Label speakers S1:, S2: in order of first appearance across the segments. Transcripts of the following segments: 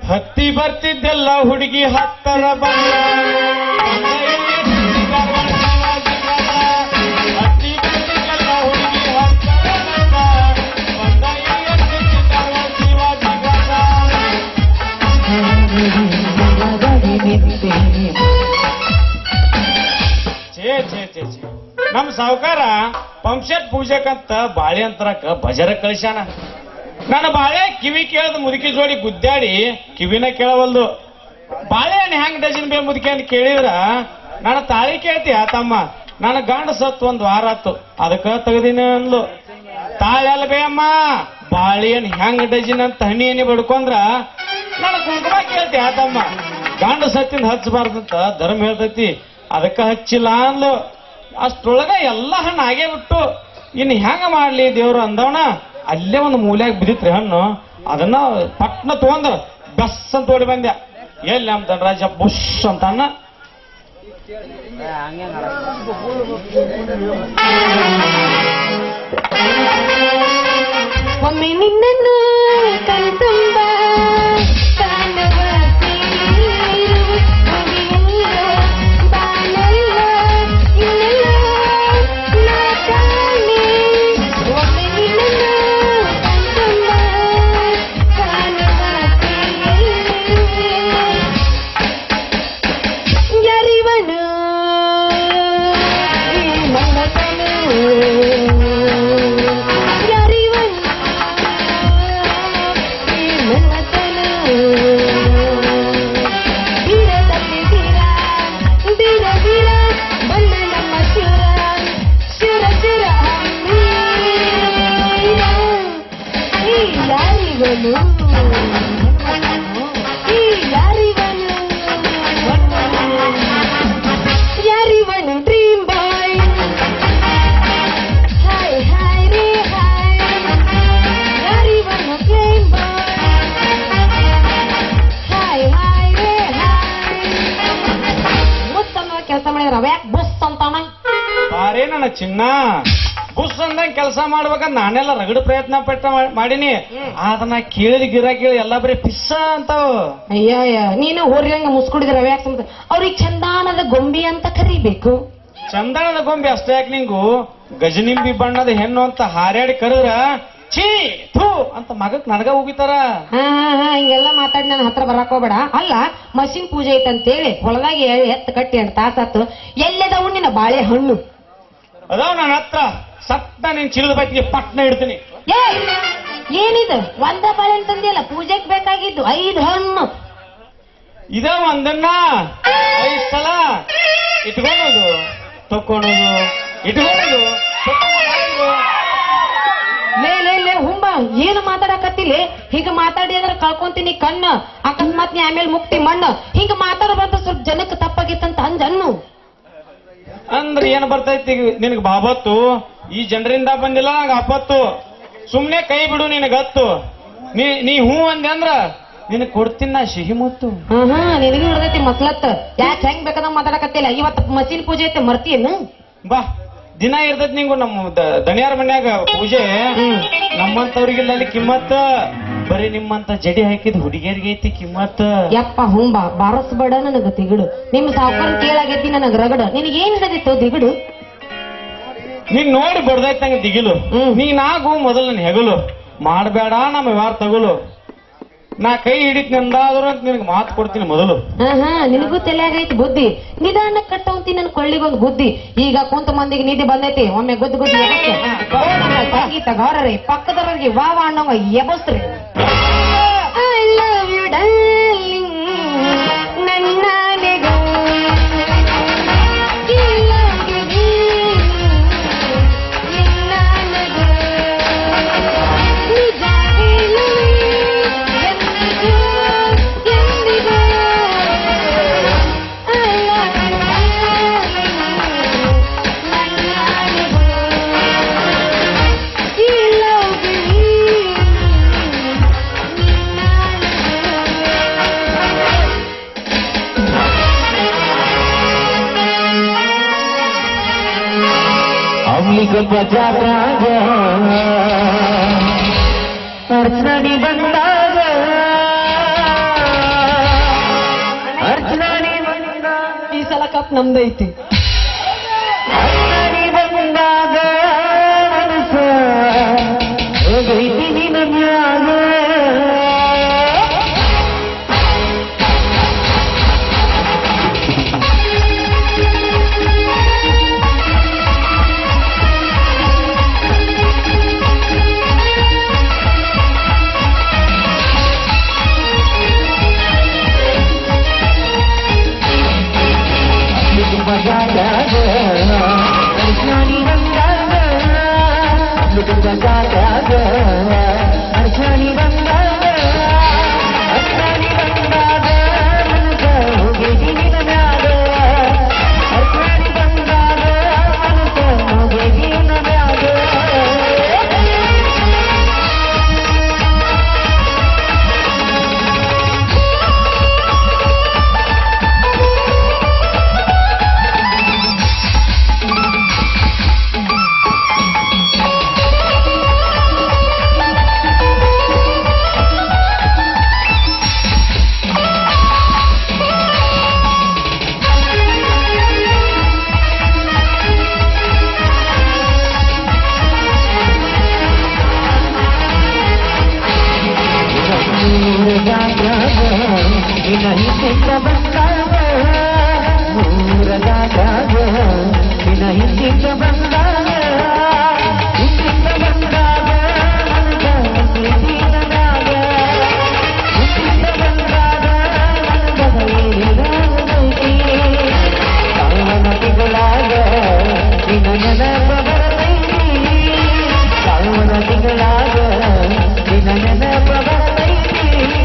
S1: ಹತ್ತಿ ಬರ್ತಿದ್ದೆಲ್ಲ ಹುಡುಗಿ ಹತ್ತರ ಬಂದ ಹತ್ತಿ ಬರ್ತಿದ್ದೆಲ್ಲ ಹುಡುಗಿ ಹತ್ತರ ಬಂದ ಬಂದ ಇಲ್ಲಿ ಎತ್ತಿದ್ದಾವ ಶಿವಾಜಿ ಗಂಡ. ಛೇ ಛೇ ಛೇ ಛೇ ನಮ್ ಸಾವುಕಾರ ಪಂಪ್ಸೆಟ್ ಪೂಜೆಕಂತ ಬಾಳೆ ಅಂತರಕ್ಕ ಬಜಾರ ಕಳಿಸ್ಯಾನ ನನ್ನ ಬಾಳೆ ಕಿವಿ ಕೇಳದ ಮುದುಕಿ ಜೋಡಿ ಗುದ್ದಾಡಿ ಕಿವಿನ ಕೇಳವಲ್ದು ಬಾಳೆಹಣ್ಣು ಹೆಂಗ್ ಡಜನ್ ಬೇ ಮುದುಕಿ ಅಂತ ಕೇಳಿದ್ರ ನಾನು ತಾಳಿ ಕೇಳ್ತೀಯ ತಮ್ಮ ನನ್ನ ಗಂಡ ಸತ್ತು ಒಂದ್ ವಾರ ಆತು ಅದಕ್ಕ ತೆಗ್ದಿನ ಅಂದ್ಲು ತಾಳಿ ಅಲ್ಲ ಬೇ ಅಮ್ಮ ಬಾಳೆಹಣ್ಣು ಹೆಂಗ್ ಡಜನ್ ಅಂತ ಹನಿ ಹನಿ ಬಡ್ಕೊಂಡ್ರ ನಾನು ಕುಂಕುಮ ಕೇಳ್ತೀಯ ತಮ್ಮ ಗಂಡ ಸತ್ತಿಂದ ಹಚ್ಚಬಾರ್ದಂತ ಧರ್ಮ ಹೇಳ್ತೈತಿ ಅದಕ್ಕ ಹಚ್ಚಿಲ್ಲ ಅಂದ್ಲು ಅಷ್ಟೊಳಗ ಎಲ್ಲ ಹಣ್ಣು ಆಗೇ ಬಿಟ್ಟು ಇನ್ನು ಹೆಂಗ ಮಾಡ್ಲಿ ದೇವ್ರು ಅಂದವನ ಅಲ್ಲೇ ಒಂದು ಮೂಲ್ಯಾಗ ಬಿದ್ದಿತ್ರಿ ಹಣ್ಣು ಅದನ್ನ ಪಟ್ನ ತಗೊಂಡ್ ಬಸ್ ಅಂತ ಓಡಿ ಬಂದೆ ಎಲ್ಲಿ ನಮ್ ಧನರಾಜ ಬುಷ್ ಅಂತ ಅನ್ನ
S2: ಒಮ್ಮೆ ನಿನ್ನನ್ನು ಕಣ್ತುಂಬ ಕಾಣುವ ನೀರು ಮುಗಿಯಲ್ಲ, ಬಾನಲ್ಲ, ಇನ್ನೆಲ್ಲ ನಾ ಕಾಣೆ. ಒಮ್ಮೆ ನಿನ್ನನ್ನು ಕಣ್ತುಂಬ ಕಾಣುವ ನೀರು ಯಾರಿವನು ಈ ಮನತನು ಯಾರಿವನು ಈ ಮನತನು ಬೀರ ತಪ್ಪಿ ಬೀರ ಬೀರ ಬೀರ ಬಲ್ಲ ನಮ್ಮ ಶಿವರ ಶಿವರ ಶಿವರ ಈ ಯಾರಿವನು ಈ ಯಾರಿವನು ಯಾರಿವನು ಡ್ರೀಮ್ ಬಾಯ್ ಹಾಯ್ ಹಾಯ್ ರೇ ಹಾಯ್ ಯಾರಿವನು ಪ್ಲೇನ್ ಬಾಯ್ ಹಾಯ್ ಹಾಯ್ ರೇ ಹಾಯ್ ಮುತ್ತನ್ನ ಕೆಲಸ ಮಾಡಿದ್ರ ಅವ್ಯಾಕ್ ಬುಸ್ ಅಂತಾನ
S1: ಬಾರೇ ನನ್ನ ಚಿನ್ನ ಬುಸ್ ಅಂದಂಗ ಕೆಲಸ ಮಾಡ್ಬೇಕಂತ ನಾನೆಲ್ಲ ರಗಡು ಪ್ರಯತ್ನ ಪಟ್ಟ ಮಾ- ಮಾಡೀನಿ ಅದನ್ನ ಕೇಳಿ ಗಿರ ಕೇಳಿ ಎಲ್ಲ ಬರೀ ಪಿಸ್ಸ ಅಂತಾವ
S2: ಅಯ್ಯಯ್ಯ ನೀನು ಹೋರಿಯಂಗ ಮುಸ್ಕೊಂಡಿದ್ರ ಅವ್ಯಾಕ್ ಸಮತ ಅವ್ರಿಗೆ ಚಂದಾನದ ಗೊಂಬಿ ಅಂತ ಕರಿಬೇಕು
S1: ಚಂದನದ ಗೊಂಬೆ ಅಷ್ಟೇ ಯಾಕೆ ನಿಂಗು ಗಜನಿಂಬಿ ಬಣ್ಣದ ಹೆಣ್ಣು ಅಂತ ಹಾರ್ಯಾಡಿ ಕರೆದ್ರ ಛೀ ಥೂ ಅಂತ ಮಗಕ್ ನನಗ ಹೋಗಿತಾರ
S2: ಹಾ ಹಾ ಹಾ ಹಿಂಗೆಲ್ಲ ಮಾತಾಡಿ ನನ್ನ ಹತ್ರ ಬರಾಕ್ ಹೋಗ್ಬೇಡ ಅಲ್ಲ ಮಷಿನ್ ಪೂಜೆ ಐತಂತೇಳಿ ಹೊಲದಾಗ ಎ- ಎತ್ತು ಕಟ್ಟಿ ಅಂತ ತಾಸಾತು ಎಲ್ಲದವು ನಿನ್ನ ಬಾಳೆ ಹಣ್ಣು
S1: ಅದಾವ ನನ್ನ ಹತ್ರ ಸತ್ತ ನಿನ್ ಚಿಲ್ಲದ ಬೈತಿಗೆ ಪಟ್ನ ಇಡ್ತೀನಿ
S2: ಏ ಏನಿದು ಒಂದ ಬಾಳೆ ಅಂತಂದಿಲ್ಲ ಪೂಜೆಗೆ ಬೇಕಾಗಿದ್ದು ಐದು ಹಣ್ಣು
S1: ಇದ ಒಂದನ್ನ ಐದ್ ಸಲ ಇಟ್ಕೊಳೋದು ತಕ್ಕೊಳೋದು ಇಟ್ಕೊಳೋದು ತಕ್ಕೊಳೋದು.
S2: ಲೇ ಲೇ ಲೇ ಹುಂಬ ಏನು ಮಾತಾಡಕತ್ತಿಲ್ಲ ಹೀಗ ಮಾತಾಡಿ ಅಂದ್ರೆ ಕಳ್ಕೊಂತೀನಿ ಕಣ್ಣ ಅಕಸ್ಮಾತ್ ನೀ ಆಮೇಲೆ ಮುಕ್ತಿ ಮಣ್ಣು ಹಿಂಗ ಮಾತಾಡಬಾರ್ದು ಸ್ವಲ್ಪ ಜನಕ್ಕೆ ತಪ್ಪಾಗಿತ್ತಂತ ಅಂಜನ್ನು
S1: ಅಂದ್ರ ಏನ್ ಬರ್ತೈತಿ ನಿನಗ್ ಬಾಬತ್ತು ಈ ಜನರಿಂದ ಬಂದಿಲ್ಲ ನಂಗ ಆಪತ್ತು ಸುಮ್ನೆ ಕೈ ಬಿಡು ನಿನಗತ್ತು ನೀ ನೀ ಹೂ ಅಂದೆ ಅಂದ್ರ ನಿನಗ್ ಕೊಡ್ತೀನಿ ನಾ ಸಿಹಿ ಮುತ್ತು
S2: ಹಾ ಹಾ ನಿನಗೆ ಹಿಡ್ದೈತಿ ಮಸ್ಲತ್ ಯಾಕೆ ಹೆಂಗ್ ಬೇಕಾದಂಗ ಮಾತಾಡಕತ್ತಿಲ್ಲ ಇವತ್ತು ಮಷಿನ್ ಪೂಜೆ ಐತೆ ಮರ್ತಿಯೇನು
S1: ಬಾ ದಿನ ಇರ್ತೈತಿ ನಿಂಗು ನಮ್ಮ ದ- ದಣಿಯಾರ ಮನ್ಯಾಗ ಪೂಜೆ ನಮ್ಮಂತವ್ರಿಗಿಲ್ಲ ಅಲ್ಲಿ ಕಿಮ್ಮತ್ತ ಬರೀ ನಿಮ್ಮಂತ ಜಡಿ ಹಾಕಿದ ಹುಡುಗಿಯರಿಗೆ ಐತಿ ಕಿಮ್ಮತ್ತ
S2: ಯಪ್ಪ ಹುಂಬ ಬಾರಸ್ಬೇಡ ನನಗ ತಿಗಡು ನಿಮ್ ಸಾವುಕಾರ ಕೇಳಾಗೈತಿ ನನಗ ರಗಡ ನಿನಗೆ ಏನ್ ಹಿಡದಿತ್ತು ದಿಗಡು
S1: ನೀನ್ ನೋಡಿ ಬಡ್ದೈತ್ ನಂಗೆ ದಿಗಿಲು
S2: ಹ್ಮ್.
S1: ನೀ ನಾಗು ಮೊದಲು ನನ್ ಹೆಗಲು ಮಾಡಬೇಡ ನಮ್ಮ ವ್ಯವಹಾರ ತಗೊಲು ನಾ ಕೈ ಹಿಡಿತ್ ನಿಂದಾದ್ರು ಅಂತ ನಿನಗೆ ಮಾತು ಕೊಡ್ತೀನಿ ಮೊದಲು
S2: ಹಾ ಹಾ ನಿನಗೂ ತಲೆಯಾಗೈತಿ ಬುದ್ಧಿ ನಿಧಾನ ಕಟ್ಟವಂತಿ ನನ್ ಕೊಳ್ಳಿಗೊಂದು ಬುದ್ಧಿ ಈಗ ಕುಂತ ಮಂದಿಗೆ ನಿಧಿ ಬಂದೈತಿ ಒಮ್ಮೆ ಗುದ್ದು ಗುದ್ದು ಎಬಸ್ರಿ. ಗೌರವ, ಸಂಗೀತ ಗೌರರಿ ಪಕ್ಕದವರಿಗೆ ವಾ ವಾ ಅನ್ನೋಂಗ ಎಬಸ್ರಿ ಐ ಲವ್ ಯು ಡಾರ್ಲಿಂಗ್ ನನ್ನ ನೆಗು. ಈ love you dear, ನಿನ್ನ ನೆಗು. ನಿಜ ಹೇಳು ಎಂದಿಗೂ, ಎಂದಿಗೂ. I love you darling, ನನ್ನ ನೆಗು. ಈ love you dear, ನಿನ್ನ ನೆಗು.
S3: ಅಂಬಿಕೆ ಪ್ರಚಾರಾಗ ಅರ್ಚಣಿ ಬಂದಾಗ
S2: ಕಪ್ ನಮ್ದೈತಿ
S3: ಅಣ್ಣನಿ ಬಂದಾಗ ಮನಸ್ಸ ಹೋಗೈತಿ ನಿನ್ನ ಮ್ಯಾಗ ಬಂದಾಗ ಅರ್ಶಾನಿ ಬಂದಾಗ ಬಂದಾಗ ಅರ್ಶಾನಿ ಬಂದಾಗ ಅರ್ಶಾನಿ ಬಂದಾಗ ಮನಸ ಹೋಗೈತಿ ನಿನ್ನ ಮ್ಯಾಗ ಅರ್ಶಾನಿ ಬಂದಾಗ ಮನಸ ಹೋಗೈತಿ ನಿನ್ನ ಮ್ಯಾಗ नहीं चिंता बंगाग मूर गाग नहीं चिंता बंगाग चिंता बंगाग चिंता गाग चिंता बंगाग ಕಾವನ ತಿಂಗಳಾಗ ನಿನ್ನ ನೆನಪ ಬರತೈತಿ ಕಾವನ ತಿಂಗಳಾಗ ನಿನ್ನ ನೆನಪ ಬರತೈತಿ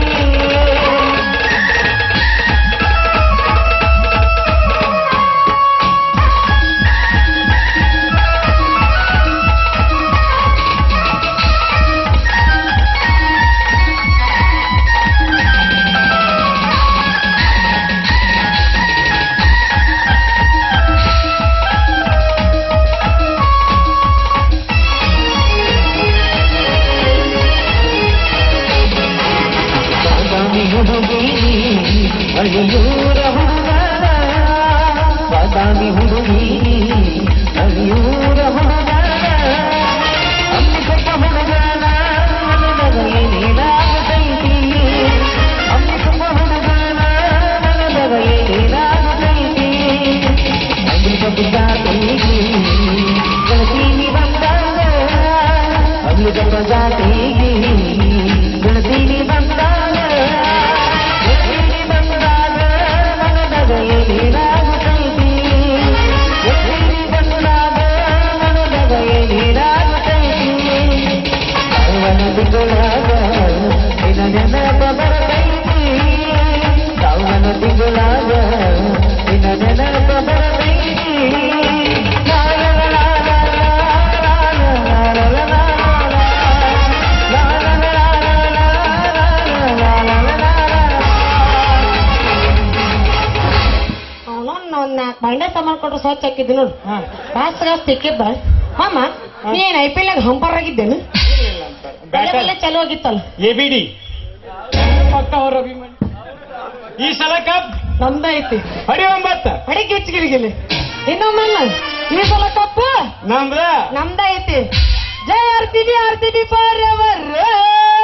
S3: ಬಾದಾಮಿ ಹುಡುಗಿ ಅಳಿಯೂರ ಹುಡುಗ ಬಾದಾಮಿ ಹುಡುಗಿ ಅಳಿಯೂರ ಹುಡುಗ ಅಮ್ಮಿಕೊಪ್ಪ ಹುಡುಗನ ನನಗ ಏನೇನಾಗತೈತಿ ಅಮ್ಮಿಕೊಪ್ಪ ಹುಡುಗನ ನನಗ ಏನೇನಾಗತೈತಿ ಅಮ್ಮಿಕೊಪ್ಪ ಜಾತಿಗೆ ಗೆಳತೀನಿ ಬಂದಾಗ ಅಮ್ಮಿಕೊಪ್ಪ ಜಾತಿಗೆ ಗೆಳತೀನಿ ಬಂದಾಗ ಗೆಳತೀನಿ ಬಂದಾಗ ನನಗ ಏನೇನಾಗತೈತಿ ಗೆಳತೀನಿ ಬಂದಾಗ ನನಗ ಏನೇನಾಗತೈತಿ ಅವನ ತಿಂಗಳಾಗ ನಿನ್ನ ನೆನಪ ಬರತೈತಿ ಅವನ ತಿಂಗಳಾಗ ನಿನ್ನ ನೆನಪ ಬರತೈತಿ ಲಾ ಲಾ ಲಾ ಲಾ ಲಾ ಲಾ ಲಾ ಲಾ ಲಾ ಲಾ ಲಾ
S2: ಅವನೊಂದ್ ಒಂದ್ ನಾಲ್ಕು ಬಂಡೆ ಸಾಮಾನ್ ಕೊಟ್ರು ಸ್ವಚ್ಛ ಹಾಕಿದ್ದು ನೋಡು
S1: ಹಾ.
S2: ಕಾಸ್ ಕಾಸ್ ತಿಕ್ಕಿದ್ದ ಮಾಮ ನೀನ್ ಐ ಪಿ ಎಲ್ ಹಂಪರ್ ಆಗಿದ್ದೇನು
S1: ಬ್ಯಾಟರ್
S2: ಎಲ್ಲ ಚಲೋ ಆಗಿತ್ತಲ್ಲ
S1: ಎ ಬಿ ಡಿ ಪಕ್ಕ ಅವ್ರ ಅಭಿಮಾನಿ ಈ ಸಲ ಕಪ್
S2: ನಮ್ದ ಐತಿ
S1: ಹಡಿ ಒಂಬತ್ತ
S2: ಅಡಿಗೆ ಹೆಚ್ಚಿಗಿರಿಗಿಲ್ಲಿ ಇನ್ನೊಮ್ಮಲ್ಲ ಈ ಸಲ ಕಪ್ಪು
S1: ನಮ್ದ
S2: ನಮ್ದ ಐತಿ ಜೈ R C B R C B for ever